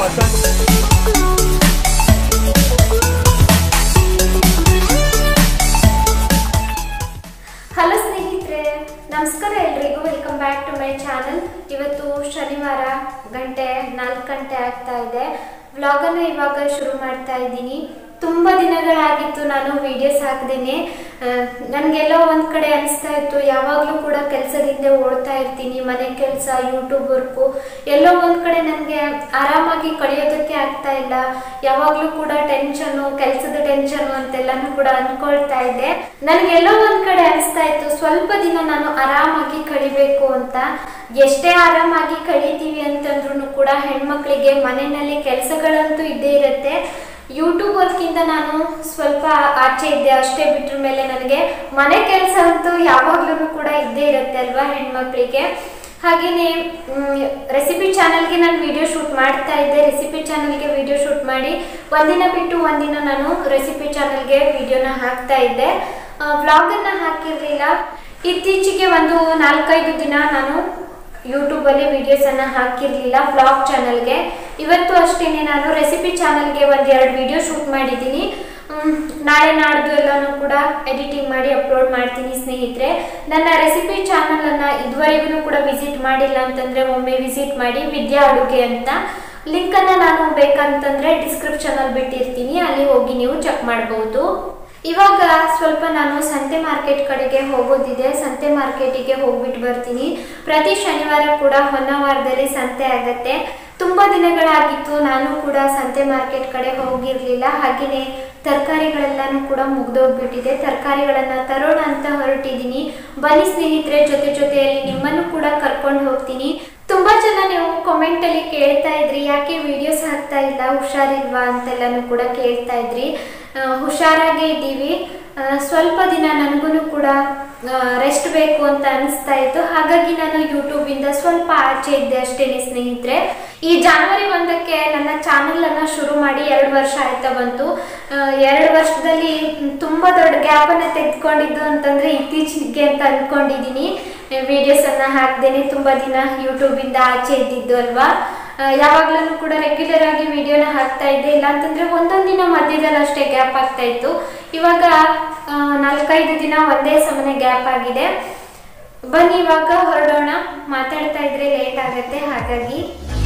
Hello ಸ್ನೇಹಿತರೆ ನಮಸ್ಕಾರ ಎಲ್ರಿಗೂ welcome back to my channel ಇವತ್ತು ಶನಿವಾರ ಗಂಟೆ ನಾಲ್ಕು ಗಂಟೆ ಆಗ್ತಾ ಇದೆ ವ್ಲಾಗನ್ನು ಇವಾಗ ಶುರು ಮಾಡ್ತಾ ಇದ್ದೀನಿ ತುಂಬ ದಿನಗಳಾಗಿತ್ತು ನಾನು ವಿಡಿಯೋಸ್ ಹಾಕ್ದೇನೆ ನನಗೆಲ್ಲೋ ಒಂದು ಕಡೆ ಅನಿಸ್ತಾ ಇತ್ತು ಯಾವಾಗಲೂ ಕೂಡ ಕೆಲಸದಿಂದ ಓಡ್ತಾ ಇರ್ತೀನಿ ಮನೆ ಕೆಲಸ ಯೂಟ್ಯೂಬ್ ವರ್ಕು ಎಲ್ಲೋ ಒಂದು ಕಡೆ ನನಗೆ ಆರಾಮಾಗಿ ಕಳೆಯೋದಕ್ಕೆ ಆಗ್ತಾ ಇಲ್ಲ ಯಾವಾಗಲೂ ಕೂಡ ಟೆನ್ಷನು ಕೆಲಸದ ಟೆನ್ಷನು ಅಂತೆಲ್ಲಾನು ಕೂಡ ಅನ್ಕೊಳ್ತಾ ಇದ್ದೆ ನನಗೆಲ್ಲೋ ಒಂದು ಕಡೆ ಅನಿಸ್ತಾ ಇತ್ತು ಸ್ವಲ್ಪ ದಿನ ನಾನು ಆರಾಮಾಗಿ ಕಳಿಬೇಕು ಅಂತ ಎಷ್ಟೇ ಆರಾಮಾಗಿ ಕಳೀತೀವಿ ಅಂತಂದ್ರೂ ಕೂಡ ಹೆಣ್ಮಕ್ಳಿಗೆ ಮನೆಯಲ್ಲಿ ಕೆಲಸಗಳಂತೂ ಇದ್ದೇ ಇರುತ್ತೆ ಯೂಟ್ಯೂಬ್ ವರ್ಕಿಂದ ನಾನು ಸ್ವಲ್ಪ ಆಚೆ ಇದ್ದೆ ಅಷ್ಟೇ ಬಿಟ್ರ ಮೇಲೆ ನನಗೆ ಮನೆ ಕೆಲಸ ಅಂತೂ ಯಾವಾಗ್ಲೂ ಕೂಡ ಇದ್ದೇ ಇರುತ್ತೆ ಅಲ್ವಾ ಹೆಣ್ಮಕ್ಳಿಗೆ ಹಾಗೆಯೇ ರೆಸಿಪಿ ಚಾನಲ್ಗೆ ನಾನು ವಿಡಿಯೋ ಶೂಟ್ ಮಾಡ್ತಾ ಇದ್ದೆ ರೆಸಿಪಿ ಚಾನಲ್ಗೆ ವಿಡಿಯೋ ಶೂಟ್ ಮಾಡಿ ಒಂದಿನ ಬಿಟ್ಟು ಒಂದಿನ ನಾನು ರೆಸಿಪಿ ಚಾನಲ್ಗೆ ವಿಡಿಯೋನ ಹಾಕ್ತಾ ಇದ್ದೆ ವ್ಲಾಗನ್ನು ಹಾಕಿರಲಿಲ್ಲ ಇತ್ತೀಚೆಗೆ ಒಂದು ನಾಲ್ಕೈದು ದಿನ ನಾನು ಯೂಟ್ಯೂಬಲ್ಲಿ ವಿಡಿಯೋಸನ್ನು ಹಾಕಿರಲಿಲ್ಲ ಬ್ಲಾಗ್ ಚಾನಲ್ಗೆ ಇವತ್ತು ಅಷ್ಟೇ ನಾನು ರೆಸಿಪಿ ಚಾನಲ್ಗೆ ಒಂದು ಎರಡು ವಿಡಿಯೋ ಶೂಟ್ ಮಾಡಿದ್ದೀನಿ ಮ್, ನಾಳೆ ನಾಡ್ದು ಎಲ್ಲನೂ ಕೂಡ ಎಡಿಟಿಂಗ್ ಮಾಡಿ ಅಪ್ಲೋಡ್ ಮಾಡ್ತೀನಿ ಸ್ನೇಹಿತರೆ ನನ್ನ ರೆಸಿಪಿ ಚಾನಲನ್ನು ಇದುವರೆಗೂ ಕೂಡ ವಿಸಿಟ್ ಮಾಡಿಲ್ಲ ಅಂತಂದರೆ ಒಮ್ಮೆ ವಿಸಿಟ್ ಮಾಡಿ ವಿದ್ಯಾ ಅಡುಗೆ ಅಂತ ಲಿಂಕನ್ನು ನಾನು ಬೇಕಂತಂದರೆ ಡಿಸ್ಕ್ರಿಪ್ಷನಲ್ಲಿ ಬಿಟ್ಟಿರ್ತೀನಿ ಅಲ್ಲಿ ಹೋಗಿ ನೀವು ಚೆಕ್ ಮಾಡ್ಬೋದು ಇವಾಗ ಸ್ವಲ್ಪ ನಾನು ಸಂತೆ ಮಾರ್ಕೆಟ್ ಕಡೆಗೆ ಹೋಗೋದಿದೆ ಸಂತೆ ಮಾರ್ಕೆಟಿಗೆ ಹೋಗ್ಬಿಟ್ಟು ಬರ್ತೀನಿ ಪ್ರತಿ ಶನಿವಾರ ಕೂಡ ಹೊನ್ನವಾರದಲ್ಲಿ ಸಂತೆ ಆಗತ್ತೆ ತುಂಬ ದಿನಗಳಾಗಿತ್ತು ನಾನು ಕೂಡ ಸಂತೆ ಮಾರ್ಕೆಟ್ ಕಡೆ ಹೋಗಿರಲಿಲ್ಲ ಹಾಗೆಯೇ ತರಕಾರಿಗಳೆಲ್ಲನೂ ಕೂಡ ಮುಗ್ದೋಗ್ಬಿಟ್ಟಿದೆ ತರಕಾರಿಗಳನ್ನು ತರೋಣ ಅಂತ ಹೊರಟಿದ್ದೀನಿ ಬನ್ನಿ ಸ್ನೇಹಿತರೆ ಜೊತೆ ಜೊತೆಯಲ್ಲಿ ನಿಮ್ಮನ್ನು ಕೂಡ ಕರ್ಕೊಂಡು ಹೋಗ್ತೀನಿ ತುಂಬಾ ಜನ ನೀವು ಕಾಮೆಂಟ್ ಅಲ್ಲಿ ಕೇಳ್ತಾ ಇದ್ರಿ ಯಾಕೆ ವಿಡಿಯೋಸ್ ಹಾಕ್ತಾ ಇಲ್ಲ ಹುಷಾರಿಲ್ವಾ ಅಂತೆಲ್ಲಾನು ಕೂಡ ಕೇಳ್ತಾ ಇದ್ರಿ ಆ, ಹುಷಾರಾಗೇ ಇದ್ದೀವಿ ಆ, ಸ್ವಲ್ಪ ದಿನ ನನಗೂ ಕೂಡ ರೆಸ್ಟ್ ಬೇಕು ಅಂತ ಅನಿಸ್ತಾ ಇತ್ತು ಹಾಗಾಗಿ ನಾನು ಯೂಟ್ಯೂಬಿಂದ ಸ್ವಲ್ಪ ಆಚೆ ಇದ್ದೆ ಅಷ್ಟೇನೆ ಸ್ನೇಹಿತರೆ ಈ ಜಾನ್ವರಿ ಒಂದಕ್ಕೆ ನನ್ನ ಚಾನಲ್ ಅನ್ನ ಶುರು ಮಾಡಿ ಎರಡು ವರ್ಷ ಆಯ್ತಾ ಬಂತು ಆ, ಎರಡು ವರ್ಷದಲ್ಲಿ ತುಂಬ ದೊಡ್ಡ ಗ್ಯಾಪನ್ನು ತೆಗೆದುಕೊಂಡಿದ್ದು ಅಂತಂದ್ರೆ ಇತ್ತೀಚೆಗೆ ಅಂತ ಅಂದ್ಕೊಂಡಿದ್ದೀನಿ ವಿಡಿಯೋಸ್ ಅನ್ನ ಹಾಕ್ದೇನೆ ತುಂಬಾ ದಿನ ಯೂಟ್ಯೂಬಿಂದ ಆಚೆ ಇದ್ದಿದ್ದು ಅಲ್ವಾ ಯಾವಾಗ್ಲೂ ಕೂಡ ರೆಗ್ಯುಲರ್ ಆಗಿ ವಿಡಿಯೋನ ಹಾಕ್ತಾ ಇದ್ದೆ ಇಲ್ಲ ಅಂತಂದ್ರೆ ಒಂದೊಂದು ದಿನ ಮಧ್ಯದಲ್ಲಿ ಅಷ್ಟೇ ಗ್ಯಾಪ್ ಆಗ್ತಾ ಇತ್ತು ಇವಾಗ ಆ, ನಾಲ್ಕೈದು ದಿನ ಒಂದೇ ಸಮನೆ ಗ್ಯಾಪ್ ಆಗಿದೆ ಬನ್ನಿ ಇವಾಗ ಹೊರಡೋಣ ಮಾತಾಡ್ತಾ ಇದ್ರೆ ಲೇಟ್ ಆಗತ್ತೆ ಹಾಗಾಗಿ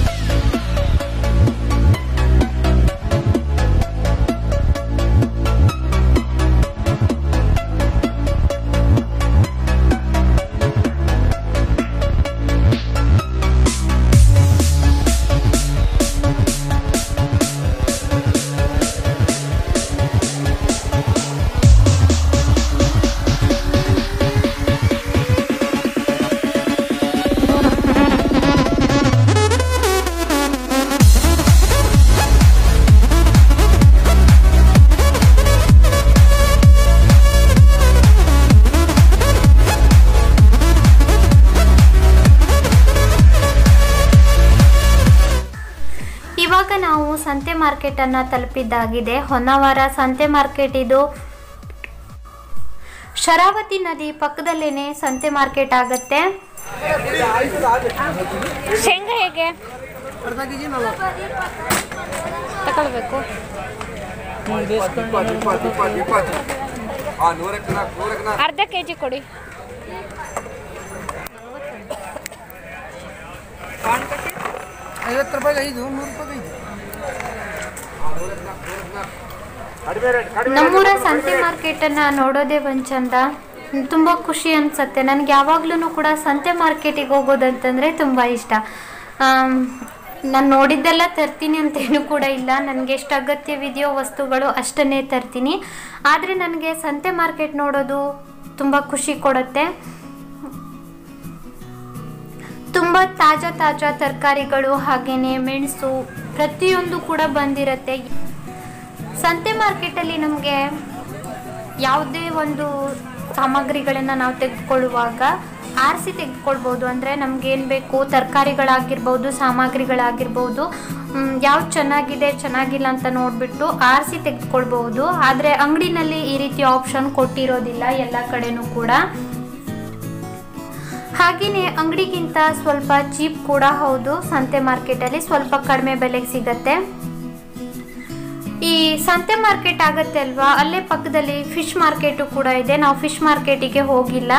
ಇವಾಗ ನಾವು ಸಂತೆ ಮಾರ್ಕೆಟ್ ಅನ್ನ ತಲುಪಿದ್ದಾಗಿದೆ ಹೊನ್ನವಾರ ಸಂತೆ ಮಾರ್ಕೆಟ್ ಇದು ಶರಾವತಿ ನದಿ ಪಕ್ಕದಲ್ಲೇನೆ ಸಂತೆ ಮಾರ್ಕೆಟ್ ಆಗತ್ತೆ ಶೇಂಗಾ ಹೇಗೆ ತಗೊಳ್ಬೇಕು ಇಪ್ಪತ್ತು ಇಪ್ಪತ್ತು ಇಪ್ಪತ್ತು ಇಪ್ಪತ್ತು ಹಾಂ ನೂರಕ್ಕೆ ನಾಲ್ಕು ನೂರಕ್ಕೆ ನಾಲ್ಕು ಅರ್ಧ ಕೆ ಜಿ ಕೊಡಿ ಐವತ್ತು ರೂಪಾಯಿಗೆ ಐದು ನೂರು ರೂಪಾಯಿಗೆ ಐದು ನಮ್ಮೂರ ಸಂತೆ ಮಾರ್ಕೆಟ್ ಅನ್ನ ನೋಡೋದೇ ಒಂದ್ ಚಂದ ತುಂಬಾ ಖುಷಿ ಅನ್ಸತ್ತೆ ನನ್ಗೆ ಯಾವಾಗ್ಲೂ ಕೂಡ ಸಂತೆ ಮಾರ್ಕೆಟಿಗೆ ಹೋಗೋದಂತಂದ್ರೆ ತುಂಬಾ ಇಷ್ಟ ನಾನು ನೋಡಿದ್ದೆಲ್ಲ ತರ್ತೀನಿ ಅಂತೇನು ಕೂಡ ಇಲ್ಲ ನನಗೆ ಎಷ್ಟು ಅಗತ್ಯವಿದೆಯೋ ವಸ್ತುಗಳು ಅಷ್ಟನ್ನೇ ತರ್ತೀನಿ ಆದರೆ ನನಗೆ ಸಂತೆ ಮಾರ್ಕೆಟ್ ನೋಡೋದು ತುಂಬ ಖುಷಿ ಕೊಡುತ್ತೆ ತುಂಬ ತಾಜಾ ತಾಜಾ ತರಕಾರಿಗಳು ಹಾಗೇನೆ ಮೆಣಸು ಪ್ರತಿಯೊಂದು ಕೂಡ ಬಂದಿರತ್ತೆ ಸಂತೆ ಮಾರ್ಕೆಟಲ್ಲಿ ನಮಗೆ ಯಾವುದೇ ಒಂದು ಸಾಮಗ್ರಿಗಳನ್ನು ನಾವು ತೆಗೆದುಕೊಳ್ಳುವಾಗ ಆರಿಸಿ ತೆಗೆದುಕೊಳ್ಬೋದು ಅಂದರೆ ನಮಗೇನು ಬೇಕು ತರಕಾರಿಗಳಾಗಿರ್ಬೋದು ಸಾಮಗ್ರಿಗಳಾಗಿರ್ಬೋದು ಯಾವ್ದು ಚೆನ್ನಾಗಿದೆ ಚೆನ್ನಾಗಿಲ್ಲ ಅಂತ ನೋಡಿಬಿಟ್ಟು ಆರಿಸಿ ತೆಗೆದುಕೊಳ್ಬೋದು ಆದರೆ ಅಂಗಡಿನಲ್ಲಿ ಈ ರೀತಿ ಆಪ್ಷನ್ ಕೊಟ್ಟಿರೋದಿಲ್ಲ ಎಲ್ಲ ಕಡೆನೂ ಕೂಡ ಹಾಗೆಯೇ ಅಂಗಡಿಗಿಂತ ಸ್ವಲ್ಪ ಚೀಪ್ ಕೂಡ ಹೌದು ಸಂತೆ ಮಾರ್ಕೆಟಲ್ಲಿ ಸ್ವಲ್ಪ ಕಡಿಮೆ ಬೆಲೆಗೆ ಸಿಗತ್ತೆ ಈ ಸಂತೆ ಮಾರ್ಕೆಟ್ ಆಗತ್ತೆ ಅಲ್ವಾ ಅಲ್ಲೇ ಪಕ್ಕದಲ್ಲಿ ಫಿಶ್ ಮಾರ್ಕೆಟು ಕೂಡ ಇದೆ ನಾವು ಫಿಶ್ ಮಾರ್ಕೆಟಿಗೆ ಹೋಗಿಲ್ಲ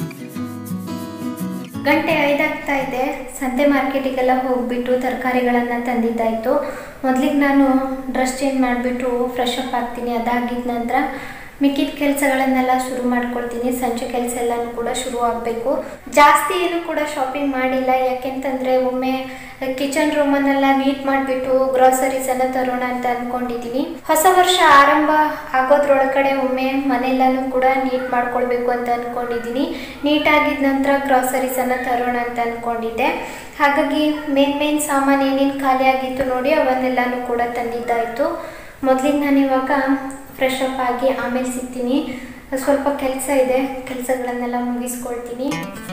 ಗಂಟೆ ಐದಾಗ್ತಾ ಇದೆ ಸಂತೆ ಮಾರ್ಕೆಟಿಗೆಲ್ಲ ಹೋಗ್ಬಿಟ್ಟು ತರಕಾರಿಗಳನ್ನು ತಂದಿದ್ದಾಯಿತು ಮೊದಲಿಗೆ ನಾನು ಡ್ರೆಸ್ ಚೇಂಜ್ ಮಾಡಿಬಿಟ್ಟು ಫ್ರೆಶ್ ಅಪ್ ಆಗ್ತೀನಿ ಅದಾಗಿದ್ದ ನಂತರ ಮಿಕ್ಕಿದ ಕೆಲಸಗಳನ್ನೆಲ್ಲ ಶುರು ಮಾಡ್ಕೊಳ್ತೀನಿ ಸಂಜೆ ಕೆಲಸ ಎಲ್ಲನೂ ಕೂಡ ಶುರು ಆಗಬೇಕು ಜಾಸ್ತಿ ಏನು ಕೂಡ ಶಾಪಿಂಗ್ ಮಾಡಿಲ್ಲ ಯಾಕೆಂತಂದರೆ ಒಮ್ಮೆ ಕಿಚನ್ ರೂಮನ್ನೆಲ್ಲ ನೀಟ್ ಮಾಡಿಬಿಟ್ಟು ಗ್ರಾಸರೀಸನ್ನು ತರೋಣ ಅಂತ ಅಂದ್ಕೊಂಡಿದ್ದೀನಿ ಹೊಸ ವರ್ಷ ಆರಂಭ ಆಗೋದ್ರೊಳಗಡೆ ಒಮ್ಮೆ ಮನೆಯೆಲ್ಲನೂ ಕೂಡ ನೀಟ್ ಮಾಡ್ಕೊಳ್ಬೇಕು ಅಂತ ಅಂದ್ಕೊಂಡಿದ್ದೀನಿ ನೀಟಾಗಿದ್ದ ನಂತರ ಗ್ರಾಸರೀಸನ್ನು ತರೋಣ ಅಂತ ಅಂದ್ಕೊಂಡಿದ್ದೆ ಹಾಗಾಗಿ ಮೇನ್ ಮೇನ್ ಸಾಮಾನು ಏನೇನು ಖಾಲಿ ಆಗಿತ್ತು ನೋಡಿ ಅವನ್ನೆಲ್ಲನೂ ಕೂಡ ತಂದಿದ್ದಾಯಿತು ಮೊದಲಿಗೆ ನಾನು ಇವಾಗ ಫ್ರೆಶ್ ಅಪ್ ಆಗಿ ಆಮೇಲೆ ಸಿಗ್ತೀನಿ ಸ್ವಲ್ಪ ಕೆಲಸ ಇದೆ ಕೆಲಸಗಳನ್ನೆಲ್ಲ ಮುಗಿಸ್ಕೊಳ್ತೀನಿ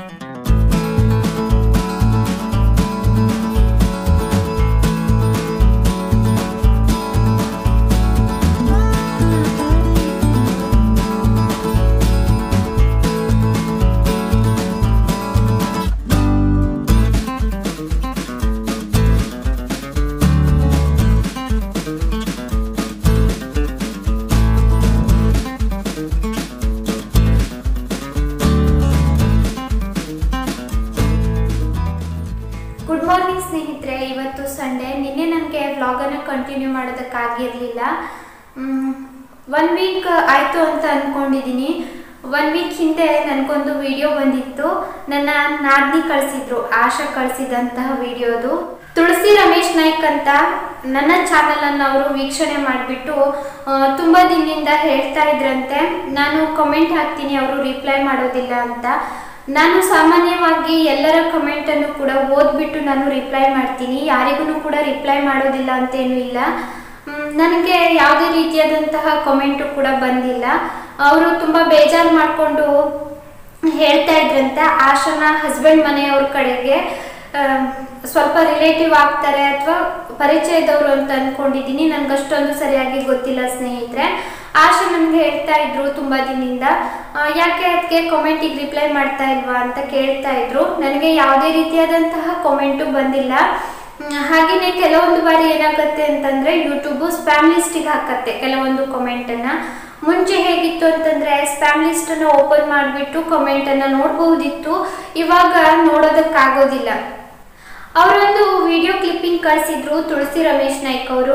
ಗುಡ್ ಮಾರ್ನಿಂಗ್ ಸ್ನೇಹಿತರೆ ಇವತ್ತು ಸಂಡೇ ನಿನ್ನೆ ನನಗೆ ವ್ಲಾಗನ್ನು ಕಂಟಿನ್ಯೂ ಮಾಡೋದಕ್ಕಾಗಿರಲಿಲ್ಲ ಒನ್ ವೀಕ್ ಆಯಿತು ಅಂತ ಅಂದ್ಕೊಂಡಿದ್ದೀನಿ ಒನ್ ವೀಕ್ ಹಿಂದೆ ನನಗೊಂದು ವಿಡಿಯೋ ಬಂದಿತ್ತು ನನ್ನ ನಾದ್ನಿ ಕಳಿಸಿದ್ರು ಆಶಾ ಕಳಿಸಿದಂತಹ ವಿಡಿಯೋದು ತುಳಸಿ ರಮೇಶ್ ನಾಯ್ಕ್ ಅಂತ ನನ್ನ ಚಾನಲನ್ನು ಅವರು ವೀಕ್ಷಣೆ ಮಾಡಿಬಿಟ್ಟು ತುಂಬ ದಿನದಿಂದ ಹೇಳ್ತಾ ಇದ್ರಂತೆ ನಾನು ಕಮೆಂಟ್ ಹಾಕ್ತೀನಿ ಅವರು ರಿಪ್ಲೈ ಮಾಡೋದಿಲ್ಲ ಅಂತ ನಾನು ಸಾಮಾನ್ಯವಾಗಿ ಎಲ್ಲರ ಕಮೆಂಟನ್ನು ಕೂಡ ಓದ್ಬಿಟ್ಟು ನಾನು ರಿಪ್ಲೈ ಮಾಡ್ತೀನಿ ಯಾರಿಗೂ ಕೂಡ ರಿಪ್ಲೈ ಮಾಡೋದಿಲ್ಲ ಅಂತೇನೂ ಇಲ್ಲ ಮ್, ನನಗೆ ಯಾವುದೇ ರೀತಿಯಾದಂತಹ ಕಮೆಂಟು ಕೂಡ ಬಂದಿಲ್ಲ ಅವರು ತುಂಬ ಬೇಜಾರು ಮಾಡಿಕೊಂಡು ಹೇಳ್ತಾ ಇದ್ರಂತೆ ಆಶನ ಹಸ್ಬೆಂಡ್ ಮನೆಯವ್ರ ಕಡೆಗೆ ಆ, ಸ್ವಲ್ಪ ರಿಲೇಟಿವ್ ಆಗ್ತಾರೆ ಅಥವಾ ಪರಿಚಯದವರು ಅಂತ ಅನ್ಕೊಂಡಿದ್ದೀನಿ ನನ್ಗೆ ಅಷ್ಟೊಂದು ಸರಿಯಾಗಿ ಗೊತ್ತಿಲ್ಲ ಸ್ನೇಹಿತರೆ ಆಶಾ ನನಗೆ ಹೇಳ್ತಾ ಇದ್ರು ತುಂಬಾ ದಿನದಿಂದ ಆ, ಯಾಕೆ ಅದಕ್ಕೆ ಕಮೆಂಟಿಗೆ ರಿಪ್ಲೈ ಮಾಡ್ತಾ ಇಲ್ವಾ ಅಂತ ಕೇಳ್ತಾ ಇದ್ರು ನನಗೆ ಯಾವುದೇ ರೀತಿಯಾದಂತಹ ಕಮೆಂಟು ಬಂದಿಲ್ಲ ಮ್, ಹಾಗೇನೆ ಕೆಲವೊಂದು ಬಾರಿ ಏನಾಗುತ್ತೆ ಅಂತಂದ್ರೆ ಯೂಟ್ಯೂಬ್ ಸ್ಪ್ಯಾಮ್ ಲಿಸ್ಟಿಗೆ ಹಾಕತ್ತೆ ಕೆಲವೊಂದು ಕಮೆಂಟನ್ನು ಮುಂಚೆ ಹೇಗಿತ್ತು ಅಂತಂದ್ರೆ ಸ್ಪ್ಯಾಮ್ ಲಿಸ್ಟ್ ಅನ್ನ ಓಪನ್ ಮಾಡಿಬಿಟ್ಟು ಕಮೆಂಟ್ ಅನ್ನ ನೋಡಬಹುದಿತ್ತು ಇವಾಗ ನೋಡೋದಕ್ಕಾಗೋದಿಲ್ಲ ಅವರೊಂದು ವಿಡಿಯೋ ಕ್ಲಿಪ್ಪಿಂಗ್ ಕಳಿಸಿದ್ರು ತುಳಸಿ ರಮೇಶ್ ನಾಯ್ಕ್ ಅವರು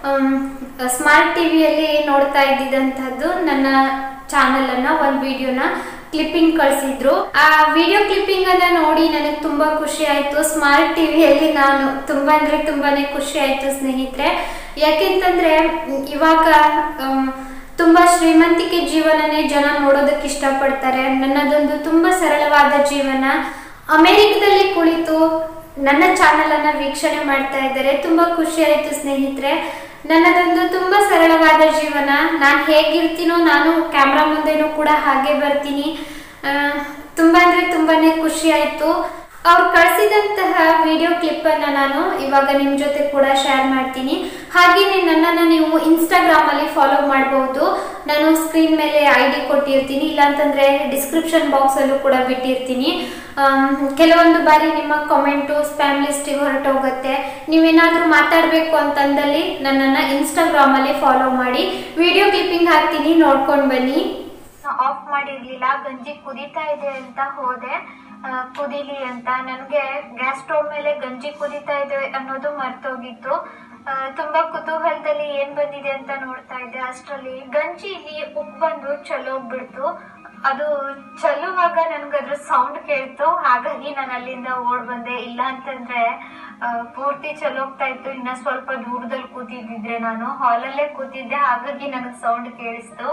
ಸ್ಮಾರ್ಟ್ ಟಿವಿಯಲ್ಲಿ ನೋಡ್ತಾ ಇದ್ದಿದ್ದಂಥದ್ದು ನನ್ನ ಚಾನಲ್ ಅನ್ನ ಒಂದು ವಿಡಿಯೋನ ಕ್ಲಿಪ್ಪಿಂಗ್ ಕಳಿಸಿದ್ರು ಆ ವಿಡಿಯೋ ಕ್ಲಿಪ್ಪಿಂಗ್ ಅನ್ನ ನೋಡಿ ನನಗೆ ತುಂಬಾ ಖುಷಿ ಆಯ್ತು ಸ್ಮಾರ್ಟ್ ಟಿವಿಯಲ್ಲಿ ನಾನು ತುಂಬಾ ಅಂದ್ರೆ ತುಂಬಾನೇ ಖುಷಿ ಆಯ್ತು ಸ್ನೇಹಿತರೆ ಯಾಕೆಂತಂದ್ರೆ ಮ್, ಇವಾಗ ಆಮ್, ತುಂಬಾ ಶ್ರೀಮಂತಿಕೆ ಜೀವನನೇ ಜನ ನೋಡೋದಕ್ಕೆ ಇಷ್ಟಪಡ್ತಾರೆ ನನ್ನದೊಂದು ತುಂಬಾ ಸರಳವಾದ ಜೀವನ ಅಮೆರಿಕದಲ್ಲಿ ಕುಳಿತು ನನ್ನ ಚಾನಲ್ ಅನ್ನ ವೀಕ್ಷಣೆ ಮಾಡ್ತಾ ಇದ್ದಾರೆ ತುಂಬಾ ಖುಷಿ ಆಯ್ತು ಸ್ನೇಹಿತರೆ ನನ್ನದೊಂದು ತುಂಬಾ ಸರಳವಾದ ಜೀವನ ನಾನು ಹೇಗಿರ್ತೀನೋ ನಾನು ಕ್ಯಾಮ್ರಾ ಮುಂದೆನೂ ಕೂಡ ಹಾಗೆ ಬರ್ತೀನಿ ಆ, ತುಂಬಾ ಅಂದ್ರೆ ತುಂಬಾನೇ ಖುಷಿ ಆಯ್ತು ಅವ್ರು ಕಳಿಸಿದಂತಹ ವಿಡಿಯೋ ಕ್ಲಿಪ್ ಅನ್ನ ನಾನು ಇವಾಗ ನಿಮ್ ಜೊತೆ ಕೂಡ ಶೇರ್ ಮಾಡ್ತೀನಿ ಹಾಗೇನೆ ನನ್ನನ್ನು ನೀವು ಇನ್ಸ್ಟಾಗ್ರಾಮ್ ಅಲ್ಲಿ ಫಾಲೋ ಮಾಡಬಹುದು ನಾನು ಸ್ಕ್ರೀನ್ ಮೇಲೆ ಐ ಡಿ ಕೊಟ್ಟಿರ್ತೀನಿ ಇಲ್ಲಾಂತಂದ್ರೆ ಡಿಸ್ಕ್ರಿಪ್ಷನ್ ಬಾಕ್ಸ್ ಅಲ್ಲೂ ಕೂಡ ಬಿಟ್ಟಿರ್ತೀನಿ ಆಮ್, ಕೆಲವೊಂದು ಬಾರಿ ನಿಮ್ಮ ಕಮೆಂಟು ಸ್ಪ್ಯಾಮ್ ಲಿಸ್ಟಿಗೆ ಹೊರಟೋಗುತ್ತೆ ನೀವೇನಾದ್ರೂ ಮಾತಾಡಬೇಕು ಅಂತಂದಲ್ಲಿ ನನ್ನನ್ನು ಇನ್ಸ್ಟಾಗ್ರಾಮ್ ಅಲ್ಲಿ ಫಾಲೋ ಮಾಡಿ ವಿಡಿಯೋ ಕ್ಲಿಪ್ಪಿಂಗ್ ಹಾಕ್ತೀನಿ ನೋಡ್ಕೊಂಡು ಬನ್ನಿ ಆಫ್ ಮಾಡಿರ್ಲಿಲ್ಲ ಗಂಜಿ ಕುದೀತಾ ಇದೆ ಅಂತ ಹೋದೆ ಆ, ಕುದೀಲಿ ಅಂತ ನನಗೆ ಗ್ಯಾಸ್ ಸ್ಟವ್ ಮೇಲೆ ಗಂಜಿ ಕುದೀತಾ ಇದೆ ಅನ್ನೋದು ಮರ್ತೋಗಿತ್ತು ಆ, ತುಂಬಾ ಕುತೂಹಲದಲ್ಲಿ ಏನ್ ಬಂದಿದೆ ಅಂತ ನೋಡ್ತಾ ಇದ್ದೆ ಅಷ್ಟರಲ್ಲಿ ಗಂಜಿಲಿ ಉಪ್ಪು ಬಂದು ಚಲೋಗ್ಬಿಡ್ತು ಅದು ಚಲುವಾಗ ನನ್ಗದ್ರ ಸೌಂಡ್ ಕೇಳ್ತು ಹಾಗಾಗಿ ನಾನು ಅಲ್ಲಿಂದ ಓಡ್ ಬಂದೆ ಇಲ್ಲ ಅಂತಂದ್ರೆ ಆ, ಪೂರ್ತಿ ಚಲೋಗ್ತಾ ಇತ್ತು ಇನ್ನ ಸ್ವಲ್ಪ ದೂರದಲ್ಲಿ ಕೂತಿದ್ದಿದ್ರೆ ನಾನು ಹಾಲಲ್ಲೇ ಕೂತಿದ್ದೆ ಹಾಗಾಗಿ ನನಗೆ ಸೌಂಡ್ ಕೇಳಿಸ್ತು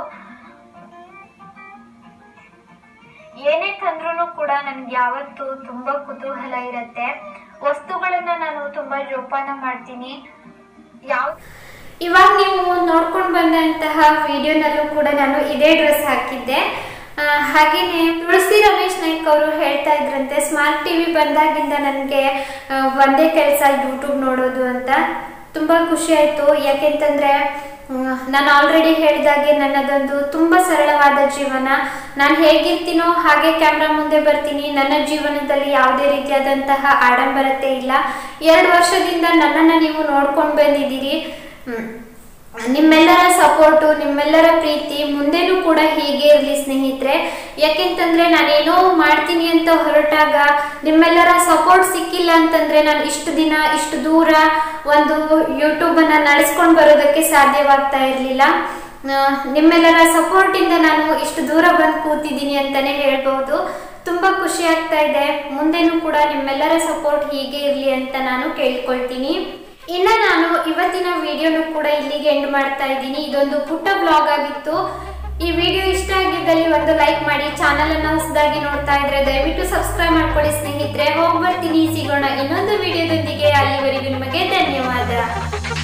ಏನೇ ತಂದ್ರೂ ಕೂಡ ನನ್ಗೆ ಯಾವತ್ತು ತುಂಬಾ ಕುತೂಹಲ ಇರತ್ತೆ ವಸ್ತುಗಳನ್ನ ನಾನು ತುಂಬಾ ಜೋಪಾನ ಮಾಡ್ತೀನಿ ಯಾವ ಇವಾಗ ನೀವು ನೋಡ್ಕೊಂಡು ಬಂದಂತಹ ವಿಡಿಯೋನಲ್ಲೂ ಕೂಡ ನಾನು ಇದೇ ಡ್ರೆಸ್ ಹಾಕಿದ್ದೆ ಆ, ಹಾಗೇನೆ ತುಳಸಿ ರಮೇಶ್ ನಾಯ್ಕ್ ಅವರು ಹೇಳ್ತಾ ಇದ್ರಂತೆ ಸ್ಮಾರ್ಟ್ ಟಿವಿ ಬಂದಾಗಿಂದ ನನಗೆ ಒಂದೇ ಕೆಲಸ ಯೂಟ್ಯೂಬ್ ನೋಡೋದು ಅಂತ ತುಂಬಾ ಖುಷಿ ಆಯ್ತು ಯಾಕೆಂತಂದ್ರೆ ನಾನು ಆಲ್ರೆಡಿ ಹೇಳಿದಾಗೆ ನನ್ನದೊಂದು ತುಂಬ ಸರಳವಾದ ಜೀವನ ನಾನು ಹೇಗಿರ್ತೀನೋ ಹಾಗೆ ಕ್ಯಾಮ್ರಾ ಮುಂದೆ ಬರ್ತೀನಿ ನನ್ನ ಜೀವನದಲ್ಲಿ ಯಾವುದೇ ರೀತಿಯಾದಂತಹ ಆಡಂಬರತೆ ಇಲ್ಲ ಎರಡು ವರ್ಷದಿಂದ ನನ್ನನ್ನು ನೀವು ನೋಡ್ಕೊಂಡು ಬಂದಿದ್ದೀರಿ ಹ್ಮ್. ನಿಮ್ಮೆಲ್ಲರ ಸಪೋರ್ಟು ನಿಮ್ಮೆಲ್ಲರ ಪ್ರೀತಿ ಮುಂದೆನೂ ಕೂಡ ಹೀಗೆ ಇರಲಿ ಸ್ನೇಹಿತರೆ ಯಾಕೆಂತಂದ್ರೆ ನಾನೇನೋ ಮಾಡ್ತೀನಿ ಅಂತ ಹೊರಟಾಗ ನಿಮ್ಮೆಲ್ಲರ ಸಪೋರ್ಟ್ ಸಿಕ್ಕಿಲ್ಲ ಅಂತಂದ್ರೆ ನಾನು ಇಷ್ಟು ದಿನ ಇಷ್ಟು ದೂರ ಒಂದು ಯೂಟ್ಯೂಬನ್ನು ನಡೆಸ್ಕೊಂಡು ಬರೋದಕ್ಕೆ ಸಾಧ್ಯವಾಗ್ತಾ ಇರಲಿಲ್ಲ ನಿಮ್ಮೆಲ್ಲರ ಸಪೋರ್ಟಿಂದ ನಾನು ಇಷ್ಟು ದೂರ ಬಂದು ಕೂತಿದ್ದೀನಿ ಅಂತಾನೆ ಹೇಳ್ಬೋದು ತುಂಬಾ ಖುಷಿ ಆಗ್ತಾ ಇದೆ ಮುಂದೆನೂ ಕೂಡ ನಿಮ್ಮೆಲ್ಲರ ಸಪೋರ್ಟ್ ಹೀಗೆ ಇರಲಿ ಅಂತ ನಾನು ಕೇಳ್ಕೊಳ್ತೀನಿ ಇನ್ನ ನಾನು ಇವತ್ತಿನ ವಿಡಿಯೋನು ಕೂಡ ಇಲ್ಲಿಗೆ ಎಂಡ್ ಮಾಡ್ತಾ ಇದ್ದೀನಿ ಇದೊಂದು ಪುಟ್ಟ ಬ್ಲಾಗ್ ಆಗಿತ್ತು ಈ ವಿಡಿಯೋ ಇಷ್ಟ ಆಗಿದ್ದಲ್ಲಿ ಒಂದು ಲೈಕ್ ಮಾಡಿ ಚಾನಲ್ ಅನ್ನ ಹೊಸದಾಗಿ ನೋಡ್ತಾ ಇದ್ರೆ ದಯವಿಟ್ಟು ಸಬ್ಸ್ಕ್ರೈಬ್ ಮಾಡ್ಕೊಳ್ಳಿ ಸ್ನೇಹಿತರೆ ಹೋಗಿ ಬರ್ತೀನಿ ಸಿಗೋಣ ಇನ್ನೊಂದು ವಿಡಿಯೋದೊಂದಿಗೆ ಅಲ್ಲಿವರೆಗೂ ನಿಮಗೆ ಧನ್ಯವಾದ